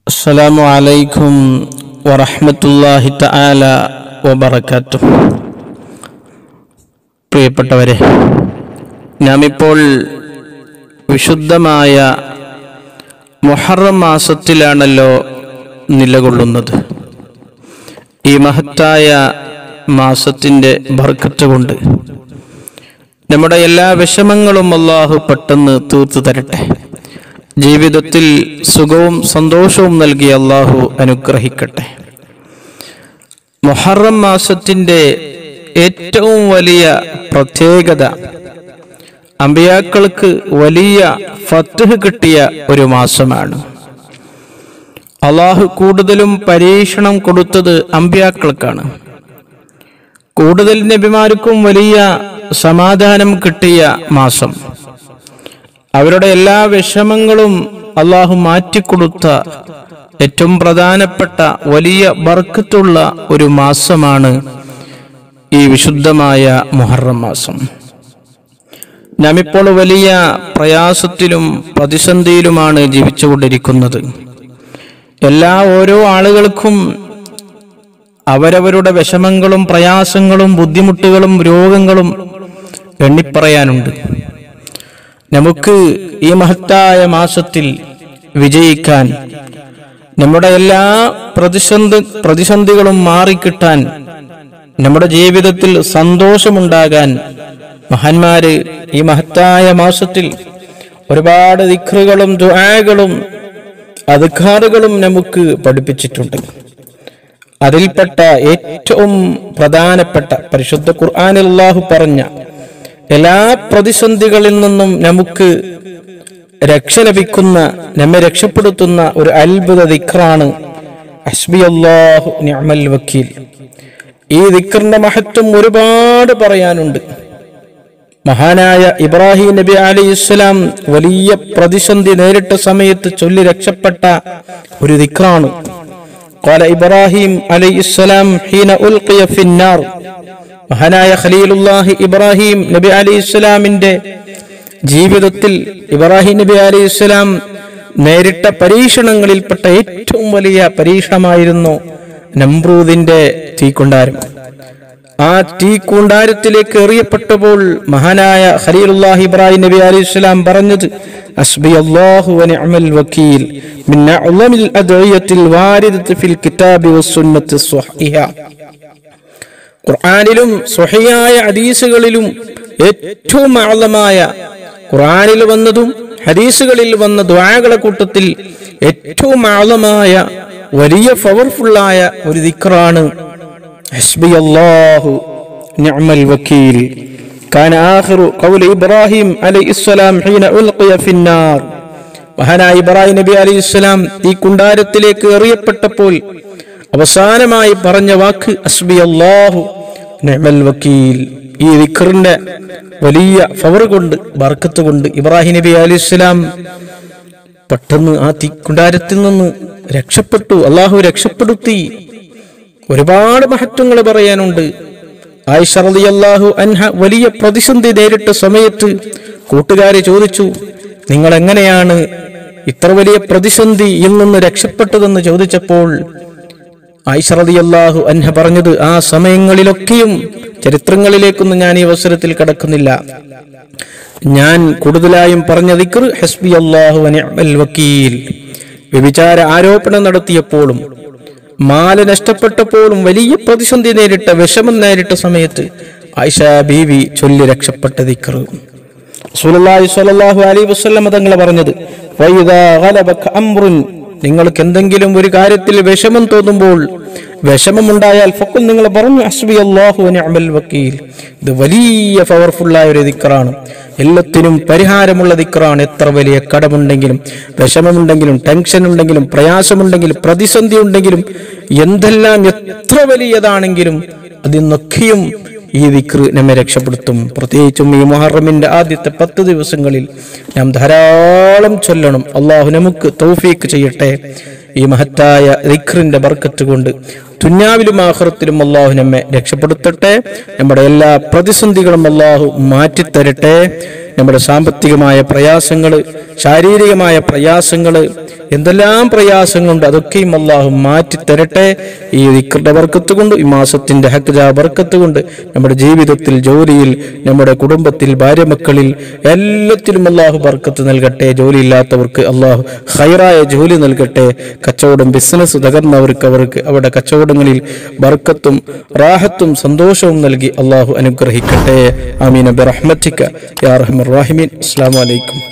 السلام عليكم ورحمة الله تعالى وبركاته പ്രിയപ്പെട്ടവരെ നാം ഇപ്പോൾ വിശുദ്ധമായ മുഹറം മാസത്തിലാണല്ലോ നിലകൊള്ളുന്നത് ഈ മഹത്തായ മാസത്തിൻ്റെ ബർക്കത്ത് കൊണ്ട് നമ്മുടെ എല്ലാ വിഷമങ്ങളും അള്ളാഹു പെട്ടെന്ന് തീർത്തു തരട്ടെ ജീവിതത്തിൽ സുഖവും സന്തോഷവും നൽകി അള്ളാഹു അനുഗ്രഹിക്കട്ടെ മൊഹറം മാസത്തിൻ്റെ ഏറ്റവും വലിയ പ്രത്യേകത അമ്പിയാക്കൾക്ക് വലിയ ഫത്തുഹ് കിട്ടിയ ഒരു മാസമാണ് അള്ളാഹു കൂടുതലും പരീക്ഷണം കൊടുത്തത് അമ്പിയാക്കൾക്കാണ് കൂടുതൽ നബിമാർക്കും വലിയ സമാധാനം കിട്ടിയ മാസം അവരുടെ എല്ലാ വിഷമങ്ങളും അള്ളാഹു മാറ്റിക്കൊടുത്ത ഏറ്റവും പ്രധാനപ്പെട്ട വലിയ ബർക്കത്തുള്ള ഒരു മാസമാണ് ഈ വിശുദ്ധമായ മുഹറം മാസം നാം ഇപ്പോൾ വലിയ പ്രയാസത്തിലും പ്രതിസന്ധിയിലുമാണ് ജീവിച്ചുകൊണ്ടിരിക്കുന്നത് എല്ലാ ഓരോ ആളുകൾക്കും അവരവരുടെ വിഷമങ്ങളും പ്രയാസങ്ങളും ബുദ്ധിമുട്ടുകളും രോഗങ്ങളും എണ്ണിപ്പറയാനുണ്ട് നമുക്ക് ഈ മഹത്തായ മാസത്തിൽ വിജയിക്കാൻ നമ്മുടെ എല്ലാ പ്രതിസന്ധി പ്രതിസന്ധികളും മാറിക്കിട്ടാൻ നമ്മുടെ ജീവിതത്തിൽ സന്തോഷമുണ്ടാകാൻ മഹാന്മാര് ഈ മഹത്തായ മാസത്തിൽ ഒരുപാട് ദിക്റുകളും ദുആകളും അധികാറുകളും നമുക്ക് പഠിപ്പിച്ചിട്ടുണ്ട് അതിൽപ്പെട്ട ഏറ്റവും പ്രധാനപ്പെട്ട പരിശുദ്ധ ഖുർആനിൽ അല്ലാഹു പറഞ്ഞ എല്ലാ പ്രതിസന്ധികളിൽ നിന്നും നമുക്ക് രക്ഷ ലഭിക്കുന്ന നമ്മെ രക്ഷപ്പെടുത്തുന്ന ഒരു അത്ഭുത ദിക്റാണ് ഹസ്ബി അല്ലാഹു നിഅമൽ വക്കീൽ ഈ ദിക്റിന്റെ മഹത്വം ഒരുപാട് പറയാനുണ്ട് മഹാനായ ഇബ്രാഹിം നബി അലി ഇസ്ലാം വലിയ പ്രതിസന്ധി നേരിട്ട സമയത്ത് ചൊല്ലി രക്ഷപ്പെട്ട ഒരു ദിക്റാണ് قال ഇബ്രാഹിം അലൈഹി السلام حين ألقي في النار മഹാനായ ഖലീലുല്ലാഹി ഇബ്രാഹിം നബി അലി ഇസ്ലാമിന്റെ ജീവിതത്തിൽ ഇബ്രാഹിം നബി അലി ഇസ്ലാം നേരിട്ട പരീക്ഷണങ്ങളിൽപ്പെട്ട ഏറ്റവും വലിയ പരീക്ഷണമായിരുന്നു നമ്രൂദിന്റെ തീക്കുണ്ടാരം ആ തീക്കുണ്ടാരത്തിലേക്ക് എറിയപ്പെട്ടപ്പോൾ മഹാനായ ഖലീലുല്ലാഹി ഇബ്രാഹിം നബി അലി ഇസ്ലാം പറഞ്ഞത് അസ്ബി അല്ലാഹു വനിഅമൽ വക്കീൽ മിൻ അഅ്ലമിൽ അദ്ഇയത്തിൽ വാരിദത്തി ഫിൽ കിതാബി വസ്സുന്നത്തി സ്വഹീഹ ഖുർആാനിലും സ്വഹിയായ ഹദീസുകളിലും ഏറ്റവും ആളമായ ഖുർആാനിൽ വന്നതും ഹദീസുകളിൽ വന്ന ദ്വാകളെ കൂട്ടത്തിൽ ഏറ്റവും ആളമായ വലിയ പവർഫുള്ളായ ഒരു ദിക്റാണ് ഹസ്ബി അല്ലാഹു നിഅമൽ വക്കീൽ كان آخر قول إبراهيم عليه السلام حين ألقي في النار മഹാനായ ഇബ്രാഹിം നബി അലൈഹി ഇസ്ലാം ഈ കുണ്ടാരത്തിലേക്ക് എറിയപ്പെട്ടപ്പോൾ അവസാനമായി പറഞ്ഞ വാക്ക് അസ്ബി അല്ലാഹു നിഅമൽ വക്കീൽ ഈ വിഖറിന്റെ വലിയ ഫവർ കൊണ്ട് ബർക്കത്ത് കൊണ്ട് ഇബ്രാഹിം നബി അലി ഇസ്ലാം പെട്ടെന്ന് ആ തീക്കുണ്ടാരത്തിൽ നിന്ന് രക്ഷപ്പെട്ടു അള്ളാഹു രക്ഷപ്പെടുത്തി ഒരുപാട് മഹത്വങ്ങൾ പറയാനുണ്ട് ആയിഷ റളിയല്ലാഹു അൻഹ വലിയ പ്രതിസന്ധി നേരിട്ട സമയത്ത് കൂട്ടുകാരെ ചോദിച്ചു നിങ്ങൾ എങ്ങനെയാണ് ഇത്ര വലിയ പ്രതിസന്ധിയിൽ നിന്ന് രക്ഷപ്പെട്ടതെന്ന് ചോദിച്ചപ്പോൾ ഐഷറതിയല്ലാഹു അൻഹ പറഞ്ഞത് ആ സമയങ്ങളിലൊക്കെയും ചരിത്രങ്ങളിലേക്കൊന്നും ഞാൻ ഈ അവസരത്തിൽ കടക്കുന്നില്ല ഞാൻ കൂടുതലായും പറഞ്ഞ ദിക്ർ ഹസ്ബി അല്ലാഹു വനിഅമൽ വക്കീൽ വ്യഭിചാര ആരോപണം നടത്തിയപ്പോഴും മാല നഷ്ടപ്പെട്ടപ്പോഴും വലിയ പ്രതിസന്ധി നേരിട്ട വിഷമം നേരിട്ട സമയത്ത് ആയിഷ ബീവി ചൊല്ലി രക്ഷപ്പെട്ട ദിക്ർ റസൂലുള്ളാഹി സ്വല്ലല്ലാഹു അലൈഹി വസല്ലം തങ്ങൾ പറഞ്ഞത് വൈദാ ഗലബക അംറുൻ നിങ്ങൾക്ക് എന്തെങ്കിലും ഒരു കാര്യത്തിൽ വിഷമം തോന്നുമ്പോൾ വിഷമമുണ്ടായാൽ ഫക്കുൽ നിങ്ങൾ പറഞ്ഞു ഹസ്ബി അല്ലാഹു നിഅമൽ വക്കീൽ ഇത് വലിയ പവർഫുള്ളായ ഒരു ദിക്റാണ് എല്ലാത്തിനും പരിഹാരമുള്ള ദിക്റാണ് എത്ര വലിയ കടമുണ്ടെങ്കിലും വിഷമമുണ്ടെങ്കിലും ടെൻഷൻ ഉണ്ടെങ്കിലും പ്രയാസമുണ്ടെങ്കിലും പ്രതിസന്ധി ഉണ്ടെങ്കിലും എന്തെല്ലാം എത്ര വലിയതാണെങ്കിലും അതിന്നൊക്കെയും ഈ ദിക്റ് നമ്മെ രക്ഷപ്പെടുത്തും പ്രത്യേകിച്ചും ഈ മുഹറമിന്റെ ആദ്യത്തെ പത്ത് ദിവസങ്ങളിൽ നാം ധാരാളം ചൊല്ലണം അള്ളാഹു നമുക്ക് തൗഫീക്ക് ചെയ്യട്ടെ ഈ മഹത്തായ ദിക്റിന്റെ ബർക്കത്ത് കൊണ്ട് തുന്യാവിലും ആഹ്റത്തിലും അള്ളാഹു നമ്മെ രക്ഷപ്പെടുത്തട്ടെ നമ്മുടെ എല്ലാ പ്രതിസന്ധികളും അള്ളാഹു മാറ്റിത്തരട്ടെ നമ്മുടെ സാമ്പത്തികമായ പ്രയാസങ്ങൾ ശാരീരികമായ പ്രയാസങ്ങൾ എന്തെല്ലാം പ്രയാസങ്ങളുണ്ട് അതൊക്കെയും അള്ളാഹു മാറ്റിത്തരട്ടെ ഈ ദിക്കറുടെ വർക്കത്ത് കൊണ്ട് ഈ മാസത്തിന്റെ ഹക്കജ വർക്കത്ത് കൊണ്ട് നമ്മുടെ ജീവിതത്തിൽ ജോലിയിൽ നമ്മുടെ കുടുംബത്തിൽ ഭാര്യമക്കളിൽ എല്ലാത്തിലും അള്ളാഹു ബർക്കത്ത് നൽകട്ടെ ജോലിയില്ലാത്തവർക്ക് അള്ളാഹു ഹൈറായ ജോലി നൽകട്ടെ കച്ചവടം ബിസിനസ് തകർന്നവർക്ക് അവർക്ക് അവരുടെ കച്ചവടങ്ങളിൽ ബർക്കത്തും റാഹത്തും സന്തോഷവും നൽകി അള്ളാഹു അനുഗ്രഹിക്കട്ടെ ആമീന ബിറഹ്മത്തിക്ക യാ റഹ്മർ റാഹിമീൻ അസ്സാം വലൈക്കും